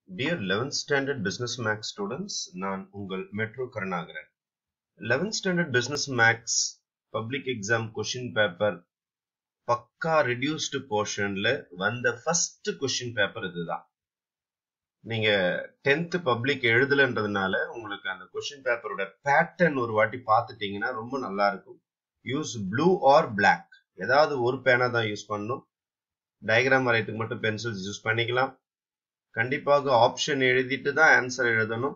Dear 11th Standard Business Max students, நான் உங்கள் metro Karunakaran 11th Standard Business Max public exam question paper பக்கா reduced போர்ஷன்ல வந்த first question paper இதுதான் நீங்க டென்த் பப்ளிக் எழுதலன்றதுனால உங்களுக்கு அந்த கொஷின் பேப்பரோட பேட்டர்ன் ஒரு வாட்டி பார்த்துட்டீங்கன்னா ரொம்ப நல்லா இருக்கும் யூஸ் ப்ளூ ஆர் பிளாக் ஏதாவது ஒரு பேனா தான் யூஸ் பண்ணணும் டயக்ராம் வரையத்துக்கு மட்டும் பென்சில்ஸ் யூஸ் பண்ணிக்கலாம் கண்டிப்பாக ஆப்ஷன் எழுதிட்டு தான் ஆன்சர் எழுதணும்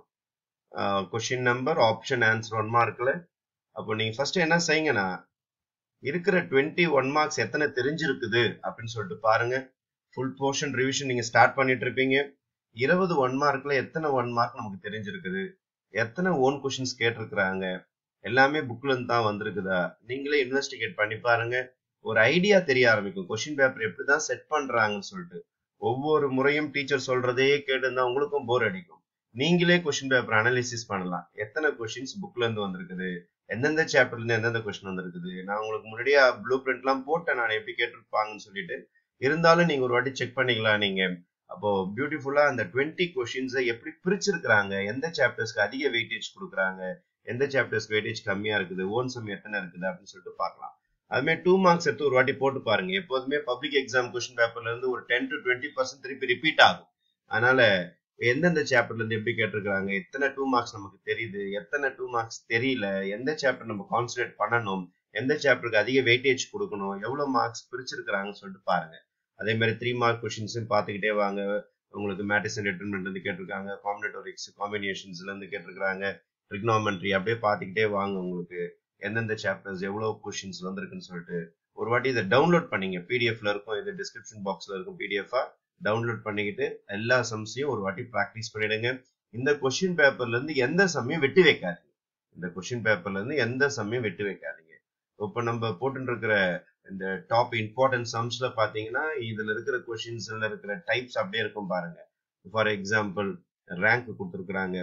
question number option answer one மார்க்ல அப்போ நீங்க ஃபர்ஸ்ட் என்ன செய்யுங்கன்னா இருக்கிற டுவெண்ட்டி ஒன் மார்க்ஸ் எத்தனை தெரிஞ்சிருக்குது அப்படின்னு சொல்லிட்டு பாருங்க ஃபுல் போர்ஷன் ரிவிஷன் நீங்க ஸ்டார்ட் பண்ணிட்டு இருப்பீங்க இருபது ஒன் மார்க்ல எத்தனை ஒன் மார்க் நமக்கு தெரிஞ்சிருக்குது எத்தனை ஓன் கொஷின்ஸ் கேட்டிருக்கிறாங்க எல்லாமே புக்ல இருந்து தான் வந்திருக்குதா நீங்களே இன்வெஸ்டிகேட் பண்ணி பாருங்க ஒரு ஐடியா தெரிய ஆரம்பிக்கும் கொஷின் பேப்பர் எப்படிதான் செட் பண்றாங்கன்னு சொல்லிட்டு ஒவ்வொரு முறையும் டீச்சர் சொல்றதே கேட்டு உங்களுக்கும் போர் அடிக்கும் நீங்களே கொஷின் பேப்பர் அனாலிசிஸ் பண்ணலாம் எத்தனை கொஷின்ஸ் புக்ல இருந்து வந்திருக்குது எந்தெந்த சாப்டர்ல இருந்து எந்தெந்த கொஸ்டின் வந்திருக்குது நான் உங்களுக்கு முன்னாடியே ப்ளூ பிரிண்ட் எல்லாம் போட்டேன் நான் எப்படி கேட்டிருப்பாங்கன்னு சொல்லிட்டு இருந்தாலும் நீங்க ஒரு வாட்டி செக் பண்ணிக்கலாம் நீங்க அப்போ பியூட்டிஃபுல்லா அந்த டுவெண்ட்டி கொஸ்டின்ஸை எப்படி பிரிச்சிருக்கிறாங்க எந்த சாப்டர்ஸ்க்கு அதிக வெயிட்டேஜ் கொடுக்குறாங்க எந்த சாப்டர்ஸ்க்கு வெயிட்டேஜ் கம்மியா இருக்குது ஓன் சம் எத்தனை இருக்குது அப்படின்னு சொல்லிட்டு பார்க்கலாம் அதுமாதிரி டூ மார்க்ஸ் எடுத்து ஒரு வாட்டி போட்டு பாருங்க எப்போதுமே பப்ளிக் எக்ஸாம் கொஸ்டின் பேப்பர்ல இருந்து ஒரு டென் டு டுவெண்ட்டி பர்சன்ட் திருப்பி ரிப்பீட் ஆகும் அதனால எந்தெந்த சாப்டர்ல இருந்து எப்படி கேட்டிருக்காங்க எத்தனை டூ மார்க்ஸ் நமக்கு தெரியுது எத்தனை டூ மார்க்ஸ் தெரியல எந்த சாப்டர் நம்ம கான்சன்ட்ரேட் பண்ணணும் எந்த சாப்டருக்கு அதிக வெயிட்டேஜ் கொடுக்கணும் எவ்வளவு மார்க்ஸ் பிரிச்சிருக்கிறாங்கன்னு சொல்லிட்டு பாருங்க அதே மாதிரி த்ரீ மார்க் கொஷின்ஸும் பார்த்துக்கிட்டே வாங்க உங்களுக்கு மேட்டிசன் டிட்டர்மெண்ட் இருந்து கேட்டிருக்காங்க காம்பினேட்டோரிக்ஸ் காம்பினேஷன்ஸ்ல இருந்து கேட்டிருக்காங்க ட்ரிக்னாமெண்ட்ரி அப்படியே பார்த்துக்கிட்டே வாங்க உங்களுக்கு எந்தெந்த சாப்டர்ஸ் எவ்வளவு கொஷின்ஸ் வந்திருக்குன்னு சொல்லிட்டு ஒரு வாட்டி இதை டவுன்லோட் பண்ணீங்க பிடிஎஃப்ல இருக்கும் இது டிஸ்கிரிப்ஷன் பாக்ஸ்ல இருக்கும் பிடிஎஃபா டவுன்லோட் பண்ணிக்கிட்டு எல்லா சம்ஸையும் ஒரு வாட்டி ப்ராக்டிஸ் பண்ணிடுங்க இந்த கொஷின் பேப்பர்ல இருந்து எந்த சமயம் வெட்டி வைக்காதீங்க இந்த கொஷின் பேப்பர்ல இருந்து எந்த சமயம் வெட்டி வைக்காதீங்க இப்போ நம்ம போட்டு இருக்கிற இந்த டாப் இம்பார்ட்டன்ட் சம்ஸ்ல பாத்தீங்கன்னா இதுல இருக்கிற கொஷின்ஸ்ல இருக்கிற டைப்ஸ் அப்படியே இருக்கும் பாருங்க ஃபார் எக்ஸாம்பிள் ரேங்க் கொடுத்துருக்குறாங்க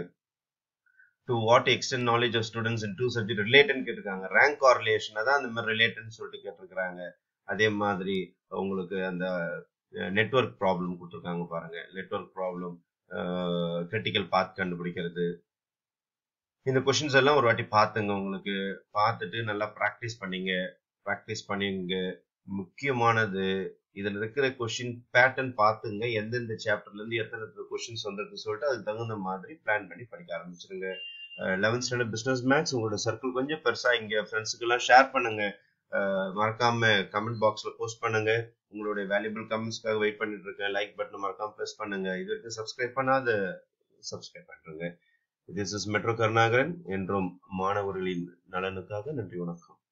to what extent knowledge of students in the subject related கேட்டிருக்காங்க ரேங்க் கார்லேஷனை தான் அந்த மாதிரி ரிலேட்டன் சொல்லிட்டு கேட்டிருக்கிறாங்க அதே மாதிரி உங்களுக்கு அந்த நெட்ஒர்க் ப்ராப்ளம் கொடுத்துருக்காங்க பாருங்க நெட்ஒர்க் ப்ராப்ளம் கிரிட்டிக்கல் பாத் கண்டுபிடிக்கிறது இந்த கொஷின்ஸ் எல்லாம் ஒரு வாட்டி பார்த்துங்க உங்களுக்கு பார்த்துட்டு நல்லா ப்ராக்டிஸ் பண்ணீங்க ப்ராக்டிஸ் பண்ணிங்க முக்கியமானது இதுல இருக்கிற கொஷின் பேட்டர்ன் பார்த்துங்க எந்தெந்த சாப்டர்ல இருந்து எத்தனை கொஷின்ஸ் வந்திருக்கு சொல்லிட்டு அதுக்கு தகுந்த மாதிரி பிளான் பண்ணி படிக்க ஆரம்பிச்சிருங்க லெவன்த் ஸ்டாண்டர்ட் பிசினஸ் மேக்ஸ் உங்களோட சர்க்கிள் கொஞ்சம் பெருசா இங்க ஃப்ரெண்ட்ஸுக்கு எல்லாம் ஷேர் பண்ணுங்க மறக்காம கமெண்ட் பாக்ஸ்ல போஸ்ட் பண்ணுங்க உங்களுடைய வேல்யூபிள் கமெண்ட்ஸ்க்காக வெயிட் பண்ணிட்டு இருக்கேன் லைக் பட்டன் மறக்காம ப்ரெஸ் பண்ணுங்க இது வரைக்கும் சப்ஸ்கிரைப் பண்ணாத சப்ஸ்கிரைப் பண்ணுங்க திஸ் இஸ் மெட்ரோ கருணாகரன் என்றும் மாணவர்களின் நலனுக்காக நன்றி வணக்கம்